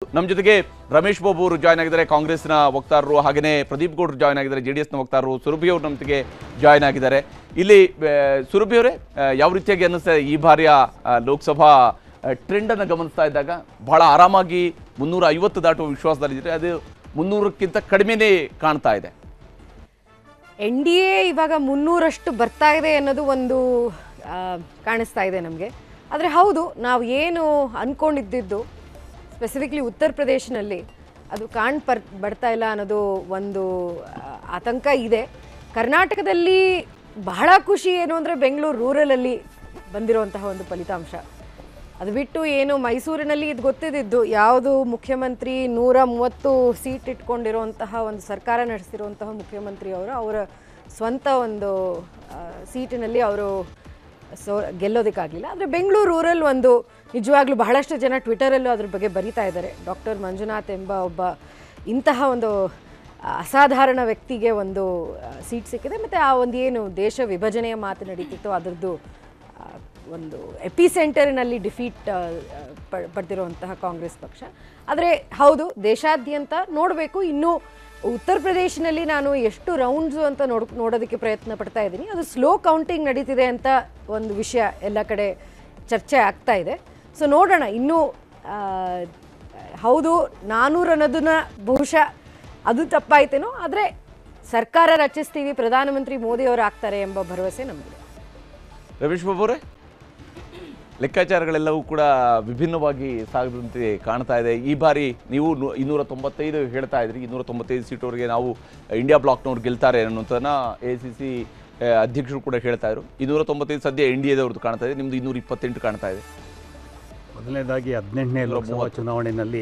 ನಮ್ಮ ಜೊತೆಗೆ ರಮೇಶ್ ಬಾಬು ಅವರು ಜಾಯ್ನ್ ಆಗಿದ್ದಾರೆ ಕಾಂಗ್ರೆಸ್ನ ವಕ್ತಾರರು ಹಾಗೆಯೇ ಪ್ರದೀಪ್ ಗೌಡ್ರು ಜಾಯ್ನ್ ಆಗಿದ್ದಾರೆ ಜೆ ಡಿ ಎಸ್ನ ವಕ್ತಾರರು ಸುರಭಿ ಅವರು ನಮ್ಮ ಜೊತೆಗೆ ಜಾಯ್ನ್ ಆಗಿದ್ದಾರೆ ಇಲ್ಲಿ ಆ, ಸುರಭಿ ಅವರೇ ಆ, ಯಾವ ರೀತಿಯಾಗಿ ಅನ್ನಿಸ್ತಾ ಇದೆ ಈ ಬಾರಿಯ ಆ, ಲೋಕಸಭಾ ಟ್ರೆಂಡ್ ಅನ್ನು ಗಮನಿಸ್ತಾ ಇದ್ದಾಗ ಬಹಳ ಆರಾಮಾಗಿ ಮುನ್ನೂರ ಐವತ್ತು ದಾಟುವ ವಿಶ್ವಾಸದಲ್ಲಿದ್ದರೆ ಅದು ಮುನ್ನೂರಕ್ಕಿಂತ ಕಡಿಮೆನೇ ಕಾಣ್ತಾ ಇದೆ ಎನ್ ಡಿ ಎ ಇವಾಗ ಮುನ್ನೂರಷ್ಟು ಬರ್ತಾ ಇದೆ ಅನ್ನೋದು ಒಂದು ಆ, ಕಾಣಿಸ್ತಾ ಇದೆ ನಮಗೆ ಆದರೆ ಹೌದು ನಾವು ಏನು ಅಂದ್ಕೊಂಡಿದ್ದಿದ್ದು ಸ್ಪೆಸಿಫಿಕ್ಲಿ ಉತ್ತರ ಪ್ರದೇಶನಲ್ಲಿ ಅದು ಕಾಣ್ ಪರ್ ಬರ್ತಾ ಇಲ್ಲ ಅನ್ನೋದು ಒಂದು ಆ, ಆತಂಕ ಇದೆ ಕರ್ನಾಟಕದಲ್ಲಿ ಬಹಳ ಖುಷಿ ಏನು ಅಂದರೆ ಬೆಂಗಳೂರು ರೂರಲಲ್ಲಿ ಬಂದಿರುವಂತಹ ಒಂದು ಫಲಿತಾಂಶ ಅದು ಬಿಟ್ಟು ಏನು ಮೈಸೂರಿನಲ್ಲಿ ಇದು ಗೊತ್ತಿದ್ದು ಯಾವುದು ಮುಖ್ಯಮಂತ್ರಿ ನೂರ ಮೂವತ್ತು ಸೀಟ್ ಇಟ್ಕೊಂಡಿರುವಂತಹ ಒಂದು ಸರ್ಕಾರ ನಡೆಸಿರುವಂತಹ ಮುಖ್ಯಮಂತ್ರಿ ಅವರು ಅವರ ಸ್ವಂತ ಒಂದು ಆ, ಸೀಟಿನಲ್ಲಿ ಅವರು ಸೊ ಗೆಲ್ಲೋದಕ್ಕಾಗಲಿಲ್ಲ ಆದರೆ ಬೆಂಗಳೂರು ರೂರಲ್ ಒಂದು ನಿಜವಾಗ್ಲೂ ಬಹಳಷ್ಟು ಜನ ಟ್ವಿಟರಲ್ಲೂ ಅದ್ರ ಬಗ್ಗೆ ಬರೀತಾ ಇದ್ದಾರೆ ಡಾಕ್ಟರ್ ಮಂಜುನಾಥ್ ಎಂಬ ಒಬ್ಬ ಇಂತಹ ಒಂದು ಅಸಾಧಾರಣ ವ್ಯಕ್ತಿಗೆ ಒಂದು ಸೀಟ್ ಸಿಕ್ಕಿದೆ ಮತ್ತು ಆ ಒಂದು ಏನು ದೇಶ ವಿಭಜನೆಯ ಮಾತು ನಡೀತಿತ್ತು ಅದರದ್ದು ಆ, ಒಂದು ಎಪಿ ಸೆಂಟರ್ನಲ್ಲಿ ಡಿಫೀಟ್ ಪಡೆದಿರುವಂತಹ ಕಾಂಗ್ರೆಸ್ ಪಕ್ಷ ಆದರೆ ಹೌದು ದೇಶಾದ್ಯಂತ ನೋಡಬೇಕು ಇನ್ನೂ ಉತ್ತರ ಪ್ರದೇಶನಲ್ಲಿ ನಾನು ಎಷ್ಟು ರೌಂಡ್ಸು ಅಂತ ನೋಡ್ ನೋಡೋದಕ್ಕೆ ಪ್ರಯತ್ನ ಪಡ್ತಾ ಇದ್ದೀನಿ ಅದು ಸ್ಲೋ ಕೌಂಟಿಂಗ್ ನಡೀತಿದೆ ಅಂತ ಒಂದು ವಿಷಯ ಎಲ್ಲ ಕಡೆ ಚರ್ಚೆ ಆಗ್ತಾ ಇದೆ ಸೊ ನೋಡೋಣ ಇನ್ನೂ ಆ, ಹೌದು ನಾನ್ನೂರು ಅನ್ನೋದನ್ನ ಬಹುಶಃ ಅದು ತಪ್ಪಾಯ್ತೇನೋ ಆದರೆ ಸರ್ಕಾರ ರಚಿಸ್ತೀವಿ ಪ್ರಧಾನಮಂತ್ರಿ ಮೋದಿಯವರು ಆಗ್ತಾರೆ ಎಂಬ ಭರವಸೆ ನಮಗಿದೆ ರಮೇಶ್ ಬಾಬು ಅವರೇ ಲೆಕ್ಕಾಚಾರಗಳೆಲ್ಲವೂ ಕೂಡ ವಿಭಿನ್ನವಾಗಿ ಸಾಗದಂತೆ ಕಾಣ್ತಾ ಇದೆ ಈ ಬಾರಿ ನೀವು ನು- ಇನ್ನೂರ ತೊಂಬತ್ತೈದು ಹೇಳ್ತಾ ಇದ್ರಿ ಇನ್ನೂರ ತೊಂಬತ್ತೈದು ಸೀಟವರೆಗೆ ನಾವು ಇಂಡಿಯಾ ಬ್ಲಾಕ್ನವ್ರು ಗೆಲ್ತಾರೆ ಅನ್ನೋಂಥನ್ನ ಎ ಸಿ ಸಿ ಅಧ್ಯಕ್ಷರು ಕೂಡ ಹೇಳ್ತಾ ಇದ್ರು ಇನ್ನೂರ ತೊಂಬತ್ತೈದು ಸದ್ಯ ಎನ್ ಡಿ ಎದವ್ರದ್ದು ಕಾಣ್ತಾ ಇದೆ ನಿಮ್ದು ಇನ್ನೂರ ಇಪ್ಪತ್ತೆಂಟು ಕಾಣ್ತಾ ಇದೆ ಮೊದಲನೇದಾಗಿ ಹದಿನೆಂಟನೇ ಲೋಕಸಭಾ ಚುನಾವಣೆಯಲ್ಲಿ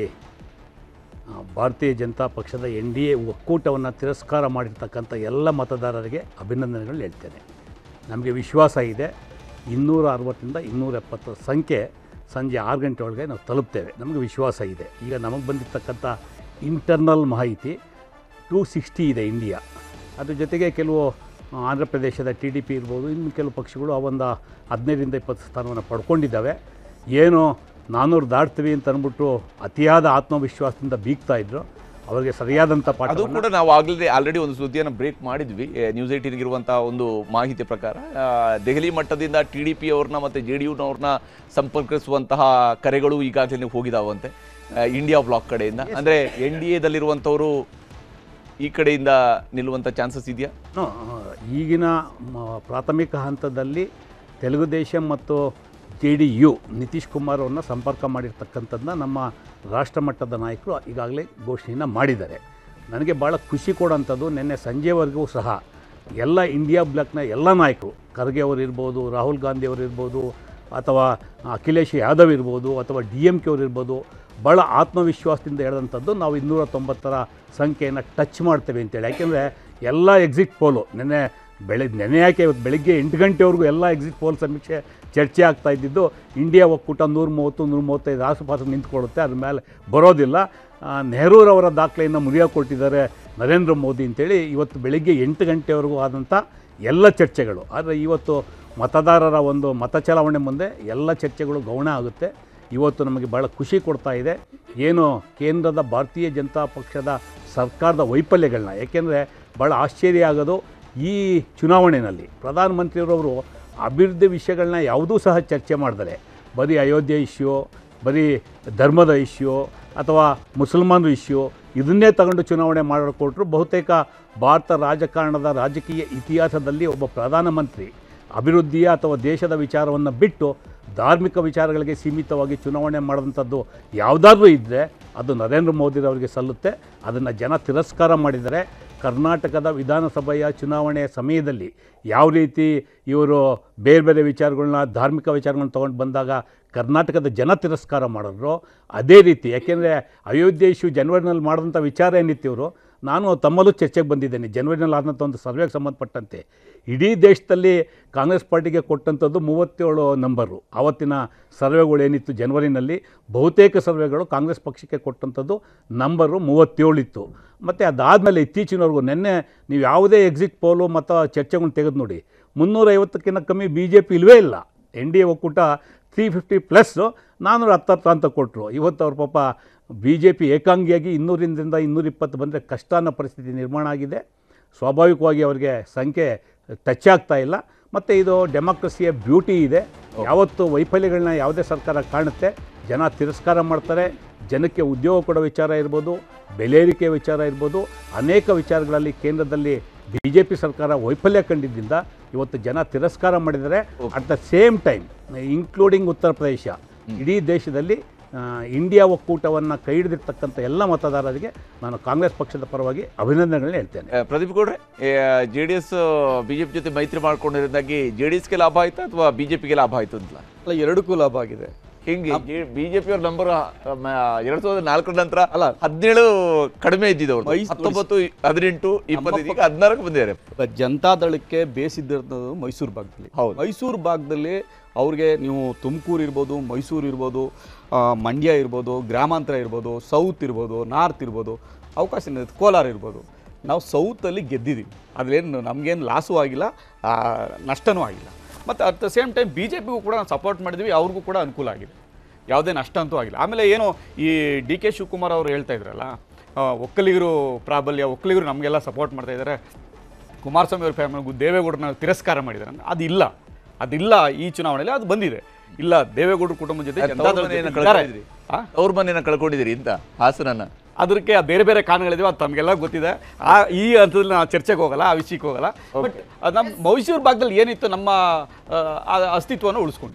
ಆ, ಭಾರತೀಯ ಜನತಾ ಪಕ್ಷದ ಎನ್ ಡಿ ಎ ಒಕ್ಕೂಟವನ್ನು ತಿರಸ್ಕಾರ ಮಾಡಿರ್ತಕ್ಕಂಥ ಎಲ್ಲ ಮತದಾರರಿಗೆ ಅಭಿನಂದನೆಗಳು ಹೇಳ್ತೇನೆ ನಮಗೆ ವಿಶ್ವಾಸ ಇದೆ ಇನ್ನೂರ ಅರವತ್ತರಿಂದ ಇನ್ನೂರ ಎಪ್ಪತ್ತು ಸಂಖ್ಯೆ ಸಂಜೆ ಆರು ಗಂಟೆ ಒಳಗೆ ನಾವು ತಲುಪ್ತೇವೆ ನಮಗೆ ವಿಶ್ವಾಸ ಇದೆ ಈಗ ನಮಗೆ ಬಂದಿರತಕ್ಕಂಥ ಇಂಟರ್ನಲ್ ಮಾಹಿತಿ ಟೂ ಸಿಕ್ಸ್ಟಿ ಇದೆ ಇಂಡಿಯಾ ಅದ್ರ ಜೊತೆಗೆ ಕೆಲವು ಆ, ಆಂಧ್ರ ಪ್ರದೇಶದ ಟಿ ಡಿ ಪಿ ಇರ್ಬೋದು ಇನ್ನು ಕೆಲವು ಪಕ್ಷಗಳು ಆ ಒಂದು ಹದಿನೈದರಿಂದ ಇಪ್ಪತ್ತು ಸ್ಥಾನವನ್ನು ಪಡ್ಕೊಂಡಿದ್ದಾವೆ ಏನು ನಾನ್ನೂರು ದಾಟ್ತೀವಿ ಅಂತ ಅಂದ್ಬಿಟ್ಟು ಅತಿಯಾದ ಆತ್ಮವಿಶ್ವಾಸದಿಂದ ಬೀಗ್ತಾ ಇದ್ರು ಅವರಿಗೆ ಸರಿಯಾದಂಥ ಪಾಠ ಅದು ಕೂಡ ನಾವು ಆಗಲೇ ಆಲ್ರೆಡಿ ಒಂದು ಸುದ್ದಿಯನ್ನು ಬ್ರೇಕ್ ಮಾಡಿದ್ವಿ ಎ, ನ್ಯೂಸ್ ಏಟೀನ್ಗಿರುವಂತಹ ಒಂದು ಮಾಹಿತಿ ಪ್ರಕಾರ ಆ, ದೆಹಲಿ ಮಟ್ಟದಿಂದ ಟಿ ಡಿ ಪಿ ಅವ್ರನ್ನ ಮತ್ತು ಜೆ ಡಿ ಯುನವ್ರನ್ನ ಸಂಪರ್ಕಿಸುವಂತಹ ಕರೆಗಳು ಈಗಾಗಲೇ ಹೋಗಿದಾವಂತೆ ಆ, ಇಂಡಿಯಾ ಬ್ಲಾಕ್ ಕಡೆಯಿಂದ ಅಂದರೆ ಎನ್ ಡಿ ಎದಲ್ಲಿರುವಂಥವರು ಈ ಕಡೆಯಿಂದ ನಿಲ್ಲುವಂಥ ಚಾನ್ಸಸ್ ಇದೆಯಾ ನೋ, ಆ, ಈಗಿನ ಮ- ಪ್ರಾಥಮಿಕ ಹಂತದಲ್ಲಿ ತೆಲುಗು ದೇಶಂ ಮತ್ತು J D U Nitish Kumar ಅವ್ರನ್ನ ಸಂಪರ್ಕ ಮಾಡಿರ್ತಕ್ಕಂಥದ್ದನ್ನ ನಮ್ಮ ರಾಷ್ಟ್ರ ಮಟ್ಟದ ನಾಯಕರು ಈಗಾಗಲೇ ಘೋಷಣೆಯನ್ನು ಮಾಡಿದ್ದಾರೆ ನನಗೆ ಭಾಳ ಖುಷಿ ಕೊಡೋಂಥದ್ದು ನಿನ್ನೆ ಸಂಜೆವರೆಗೂ ಸಹ ಎಲ್ಲ ಇಂಡಿಯಾ ಬ್ಲಾಕ್ನ ಎಲ್ಲ ನಾಯಕರು ಖರ್ಗೆ ಅವರು ಇರ್ಬೋದು ರಾಹುಲ್ ಗಾಂಧಿ ಅವರು ಇರ್ಬೋದು ಅಥವಾ ಅಖಿಲೇಶ್ ಯಾದವ್ ಇರ್ಬೋದು ಅಥವಾ ಡಿ ಎಮ್ ಕೆ ಅವರು ಇರ್ಬೋದು ಭಾಳ ಆತ್ಮವಿಶ್ವಾಸದಿಂದ ಹೇಳಿದಂಥದ್ದು ನಾವು ಇನ್ನೂರ ತೊಂಬತ್ತರ ಸಂಖ್ಯೆಯನ್ನು ಟಚ್ ಮಾಡ್ತೇವೆ ಅಂತೇಳಿ ಯಾಕೆಂದರೆ ಎಲ್ಲ ಎಕ್ಸಿಟ್ ಪೋಲು ನೆನ್ನೆ ಬೆಳಗ್ಗೆ ನೆನೆ ಯಾಕೆ ಇವತ್ತು ಬೆಳಿಗ್ಗೆ ಎಂಟು ಗಂಟೆವರೆಗೂ ಎಲ್ಲ ಎಕ್ಸಿಟ್ ಪೋಲ್ ಸಮೀಕ್ಷೆ ಚರ್ಚೆ ಆಗ್ತಾ ಇದ್ದಿದ್ದು ಇಂಡಿಯಾ ಒಕ್ಕೂಟ ನೂರ ಮೂವತ್ತು ನೂರ ಮೂವತ್ತೈದು ಆಸುಪಾಸು ನಿಂತ್ಕೊಳ್ಳುತ್ತೆ ಅದ್ರ ಮೇಲೆ ಬರೋದಿಲ್ಲ ಆ, ನೆಹರೂರವರ ದಾಖಲೆಯನ್ನು ಮುರಿಯಾಕೊಟ್ಟಿದ್ದಾರೆ ನರೇಂದ್ರ ಮೋದಿ ಅಂತೇಳಿ ಇವತ್ತು ಬೆಳಿಗ್ಗೆ ಎಂಟು ಗಂಟೆವರೆಗೂ ಆದಂಥ ಎಲ್ಲ ಚರ್ಚೆಗಳು ಆದರೆ ಇವತ್ತು ಮತದಾರರ ಒಂದು ಮತ ಚಲಾವಣೆ ಮುಂದೆ ಎಲ್ಲ ಚರ್ಚೆಗಳು ಗೌಣ ಆಗುತ್ತೆ ಇವತ್ತು ನಮಗೆ ಭಾಳ ಖುಷಿ ಕೊಡ್ತಾ ಇದೆ ಏನು ಕೇಂದ್ರದ ಭಾರತೀಯ ಜನತಾ ಪಕ್ಷದ ಸರ್ಕಾರದ ವೈಫಲ್ಯಗಳನ್ನ ಏಕೆಂದರೆ ಭಾಳ ಆಶ್ಚರ್ಯ ಆಗೋದು ಈ ಚುನಾವಣೆಯಲ್ಲಿ ಪ್ರಧಾನಮಂತ್ರಿಯವರು ಅಭಿವೃದ್ಧಿ ವಿಷಯಗಳನ್ನ ಯಾವುದೂ ಸಹ ಚರ್ಚೆ ಮಾಡಿದರೆ ಬರೀ ಅಯೋಧ್ಯೆ ಇಶ್ಯೂ ಬರೀ ಧರ್ಮದ ಇಶ್ಯೂ ಅಥವಾ ಮುಸಲ್ಮಾನರ ಇಶ್ಯೂ ಇದನ್ನೇ ತಗೊಂಡು ಚುನಾವಣೆ ಮಾಡಿಕೊಟ್ರು ಬಹುತೇಕ ಭಾರತ ರಾಜಕಾರಣದ ರಾಜಕೀಯ ಇತಿಹಾಸದಲ್ಲಿ ಒಬ್ಬ ಪ್ರಧಾನಮಂತ್ರಿ ಅಭಿವೃದ್ಧಿಯ ಅಥವಾ ದೇಶದ ವಿಚಾರವನ್ನು ಬಿಟ್ಟು ಧಾರ್ಮಿಕ ವಿಚಾರಗಳಿಗೆ ಸೀಮಿತವಾಗಿ ಚುನಾವಣೆ ಮಾಡಿದಂಥದ್ದು ಯಾವುದಾದ್ರೂ ಇದ್ದರೆ ಅದು ನರೇಂದ್ರ ಮೋದಿರವರಿಗೆ ಸಲ್ಲುತ್ತೆ ಅದನ್ನು ಜನ ತಿರಸ್ಕಾರ ಮಾಡಿದ್ದಾರೆ ಕರ್ನಾಟಕದ ವಿಧಾನಸಭೆಯ ಚುನಾವಣೆಯ ಸಮಯದಲ್ಲಿ ಯಾವ ರೀತಿ ಇವರು ಬೇರೆ ಬೇರೆ ವಿಚಾರಗಳನ್ನ ಧಾರ್ಮಿಕ ವಿಚಾರಗಳನ್ನ ತೊಗೊಂಡು ಬಂದಾಗ ಕರ್ನಾಟಕದ ಜನ ತಿರಸ್ಕಾರ ಮಾಡಿದ್ರು ಅದೇ ರೀತಿ ಯಾಕೆಂದರೆ ಅಯೋಧ್ಯೆ ಇಶ್ಯೂ ಜನವರಿನಲ್ಲಿ ಮಾಡಿದಂಥ ವಿಚಾರ ಏನಿತ್ತು ಇವರು ನಾನು ತಮ್ಮಲ್ಲೂ ಚರ್ಚೆಗೆ ಬಂದಿದ್ದೇನೆ ಜನವರಿನಲ್ಲಿ ಆದಂಥ ಒಂದು ಸರ್ವೆಗೆ ಸಂಬಂಧಪಟ್ಟಂತೆ ಇಡೀ ದೇಶದಲ್ಲಿ ಕಾಂಗ್ರೆಸ್ ಪಾರ್ಟಿಗೆ ಕೊಟ್ಟಂಥದ್ದು ಮೂವತ್ತೇಳು ನಂಬರು ಆವತ್ತಿನ ಸರ್ವೆಗಳು ಏನಿತ್ತು ಜನವರಿನಲ್ಲಿ ಬಹುತೇಕ ಸರ್ವೆಗಳು ಕಾಂಗ್ರೆಸ್ ಪಕ್ಷಕ್ಕೆ ಕೊಟ್ಟಂಥದ್ದು ನಂಬರು ಮೂವತ್ತೇಳು ಇತ್ತು ಮತ್ತು ಅದಾದಮೇಲೆ ಇತ್ತೀಚಿನವರೆಗೂ ನಿನ್ನೆ ನೀವು ಯಾವುದೇ ಎಕ್ಸಿಟ್ ಪೋಲು ಮತ್ತು ಚರ್ಚೆಗಳನ್ನ ತೆಗೆದು ನೋಡಿ ಮುನ್ನೂರೈವತ್ತಕ್ಕಿಂತ ಕಮ್ಮಿ ಬಿ ಜೆ ಪಿ ಇಲ್ಲವೇ ಇಲ್ಲ ಎನ್ ಡಿ ಎ ಒಕ್ಕೂಟ ತ್ರೀ ಫಿಫ್ಟಿ ಪ್ಲಸ್ಸು ನಾನ್ನೂರ ಹತ್ತತ್ತು ಅಂತ ಕೊಟ್ಟರು ಇವತ್ತು ಅವ್ರ ಪಾಪ ಬಿ ಜೆ ಪಿ ಏಕಾಂಗಿಯಾಗಿ ಇನ್ನೂರಿಂದ ಇನ್ನೂರಿಪ್ಪತ್ತು ಬಂದರೆ ಕಷ್ಟ ಅನ್ನೋ ಪರಿಸ್ಥಿತಿ ನಿರ್ಮಾಣ ಆಗಿದೆ ಸ್ವಾಭಾವಿಕವಾಗಿ ಅವರಿಗೆ ಸಂಖ್ಯೆ ಟಚ್ ಆಗ್ತಾ ಇಲ್ಲ ಮತ್ತು ಇದು ಡೆಮಾಕ್ರಸಿಯ ಬ್ಯೂಟಿ ಇದೆ ಯಾವತ್ತು ವೈಫಲ್ಯಗಳನ್ನ ಯಾವುದೇ ಸರ್ಕಾರ ಕಾಣುತ್ತೆ ಜನ ತಿರಸ್ಕಾರ ಮಾಡ್ತಾರೆ ಜನಕ್ಕೆ ಉದ್ಯೋಗ ಕೊಡೋ ವಿಚಾರ ಇರ್ಬೋದು ಬೆಲೆ ಏರಿಕೆ ವಿಚಾರ ಇರ್ಬೋದು ಅನೇಕ ವಿಚಾರಗಳಲ್ಲಿ ಕೇಂದ್ರದಲ್ಲಿ ಬಿ ಜೆ ಪಿ ಸರ್ಕಾರ ವೈಫಲ್ಯ ಕಂಡಿದ್ದರಿಂದ ಇವತ್ತು ಜನ ತಿರಸ್ಕಾರ ಮಾಡಿದ್ದಾರೆ at the same time including Uttar Pradesh ಇಡೀ ದೇಶದಲ್ಲಿ ಆ, ಇಂಡಿಯಾ ಒಕ್ಕೂಟವನ್ನು ಕೈ ಹಿಡಿದಿರ್ತಕ್ಕಂಥ ಎಲ್ಲ ಮತದಾರರಿಗೆ ನಾನು ಕಾಂಗ್ರೆಸ್ ಪಕ್ಷದ ಪರವಾಗಿ ಅಭಿನಂದನೆಗಳನ್ನ ಹೇಳ್ತೇನೆ ಆ, ಪ್ರದೀಪ್ ಗೌಡ್ರೆ ಜೆ ಡಿ ಎಸ್ ಬಿಜೆಪಿ ಜೊತೆ ಮೈತ್ರಿ ಮಾಡ್ಕೊಂಡಿರೋದಾಗಿ ಜೆ ಡಿ ಎಸ್ಗೆ ಲಾಭ ಆಯ್ತಾ ಅಥವಾ ಬಿಜೆಪಿಗೆ ಲಾಭ ಆಯ್ತು ಅಂತ ಅಲ್ಲ ಎರಡಕ್ಕೂ ಲಾಭ ಆಗಿದೆ ಹಿಂಗೆ ಬಿಜೆಪಿ ಅವ್ರ ನಂಬರ್ ಎರಡ್ ಸಾವಿರದ ನಾಲ್ಕರ ನಂತರ ಅಲ್ಲ. ಹದಿನೇಳು ಕಡಿಮೆ ಇದ್ದಿದ್ದವ್ರು ಮೈಸೂರು- ಹತ್ತೊಂಬತ್ತು ಹದಿನೆಂಟು ಇಪ್ಪತ್ತೈದು ಈಗ ಹದಿನಾರಕ್ಕೆ ಬಂದಿದ್ದಾರೆ ಬ- ಜನತಾದಳಕ್ಕೆ ಬೇಸಿದ್ದಿರೋದು ಮೈಸೂರು ಭಾಗದಲ್ಲಿ ಹೌದು. ಮೈಸೂರು ಭಾಗದಲ್ಲಿ ಅವ್ರಿಗೆ ನೀವು ತುಮಕೂರು ಇರ್ಬೋದು ಮೈಸೂರು ಇರ್ಬೋದು ಆ, ಮಂಡ್ಯ ಇರ್ಬೋದು ಗ್ರಾಮಾಂತರ ಇರ್ಬೋದು ಸೌತ್ ಇರ್ಬೋದು ನಾರ್ತ್ ಇರ್ಬೋದು ಅವಕಾಶ ಇದೆ ಕೋಲಾರ ಇರ್ಬೋದು ನಾವು ಸೌತಲ್ಲಿ ಗೆದ್ದಿದ್ದೀವಿ ಅದ್ರೇನು ನಮಗೇನು ಲಾಸು ಆಗಿಲ್ಲ ಆ, ನಷ್ಟನೂ ಆಗಿಲ್ಲ ಮತ್ತು at the same time B J ಪಿಗೂ ಕೂಡ ನಾವು ಸಪೋರ್ಟ್ ಮಾಡಿದ್ವಿ ಅವ್ರಿಗೂ ಕೂಡ ಅನುಕೂಲ ಆಗಿದೆ ಯಾವುದೇ ನಷ್ಟ ಅಂತೂ ಆಗಿಲ್ಲ ಆಮೇಲೆ ಏನು ಈ ಡಿ ಕೆ ಶಿವಕುಮಾರ್ ಅವರು ಹೇಳ್ತಾ ಇದ್ರಲ್ಲ ಆ, ಒಕ್ಕಲಿಗರು ಪ್ರಾಬಲ್ಯ ಒಕ್ಕಲಿಗರು ನಮಗೆಲ್ಲ ಸಪೋರ್ಟ್ ಮಾಡ್ತಾ ಇದ್ದಾರೆ ಕುಮಾರಸ್ವಾಮಿ ಅವ್ರ ಫ್ಯಾಮಿಲಿ ದೇವೇಗೌಡರನ್ನ ತಿರಸ್ಕಾರ ಮಾಡಿದ್ದಾರೆ ಅದಿಲ್ಲ ಅದಿಲ್ಲ ಈ ಚುನಾವಣೆಯಲ್ಲಿ ಅದು ಬಂದಿದೆ ಇಲ್ಲ ದೇವೇಗೌಡರ ಕುಟುಂಬದ ಜೊತೆ ಜನತಾದಳದ ತವ್ರ ಜೊತೆ ಮನೆಯನ್ನ ಇದ್ದಾರೆ. ಕಳ್ಕೊಂಡಿದ್ರಿ ಆ? ಅವ್ರ ಮನೆಯನ್ನ ಕಳ್ಕೊಂಡಿದ್ದೀರಿ ಅಂತ ಹಾಸನನ್ನ ಅದಕ್ಕೆ ಬೇರೆ ಬೇರೆ ಕಾರಣಗಳಿವೆ ಅದು ತಮಗೆಲ್ಲ ಗೊತ್ತಿದೆ ಆ ಈ ಹಂತದಲ್ಲಿ ನಾವು ಚರ್ಚೆಗೆ ಹೋಗಲ್ಲ ಆ ವಿಷಯಕ್ಕೆ ಹೋಗಲ್ಲ ಬಟ್ ನಮ್ಮ ಮೈಸೂರು ಭಾಗದಲ್ಲಿ ಏನಿತ್ತು ನಮ್ಮ ಆ, ಆ ಅಸ್ತಿತ್ವವನ್ನು ಉಳಿಸ್ಕೊಂಡು